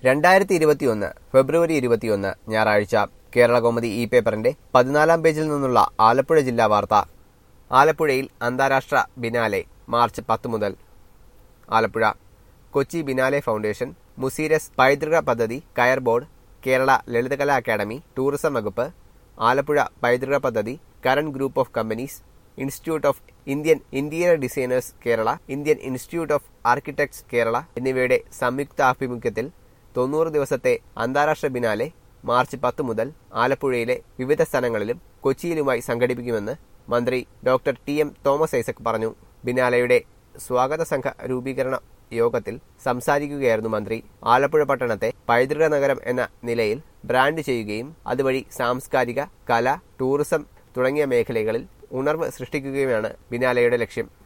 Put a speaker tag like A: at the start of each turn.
A: രണ്ടായിരത്തി ഇരുപത്തിയൊന്ന് ഫെബ്രുവരി ഇരുപത്തിയൊന്ന് ഞായറാഴ്ച കേരള കോമതി ഇ പേപ്പറിന്റെ പതിനാലാം പേജിൽ നിന്നുള്ള ആലപ്പുഴ ജില്ലാ വാർത്ത ആലപ്പുഴയിൽ അന്താരാഷ്ട്ര ബിനാലെ മാർച്ച് പത്ത് മുതൽ ആലപ്പുഴ കൊച്ചി ബിനാലെ ഫൗണ്ടേഷൻ മുസീരസ് പൈതൃക പദ്ധതി Coir Board Kerala Lalithakala Academy tourism വകുപ്പ് ആലപ്പുഴ പൈതൃക പദ്ധതി Karan Group of Companies Institute of Indian Interior Designers Kerala Indian Institute of Architects Kerala എന്നിവയുടെ സംയുക്ത ആഭിമുഖ്യത്തിൽ തൊണ്ണൂറ് ദിവസത്തെ അന്താരാഷ്ട്ര ബിനാലെ മാർച്ച് പത്ത് മുതൽ ആലപ്പുഴയിലെ വിവിധ സ്ഥലങ്ങളിലും കൊച്ചിയിലുമായി സംഘടിപ്പിക്കുമെന്ന് മന്ത്രി doctor T M Thomas Isaac പറഞ്ഞു ബിനാലയുടെ സ്വാഗത സംഘ രൂപീകരണ യോഗത്തിൽ സംസാരിക്കുകയായിരുന്നു മന്ത്രി ആലപ്പുഴ പട്ടണത്തെ പൈതൃക നഗരം എന്ന നിലയിൽ ബ്രാൻഡ് ചെയ്യുകയും അതുവഴി സാംസ്കാരിക കല ടൂറിസം തുടങ്ങിയ മേഖലകളിൽ ഉണർവ് സൃഷ്ടിക്കുകയുമാണ് ബിനാലയുടെ ലക്ഷ്യം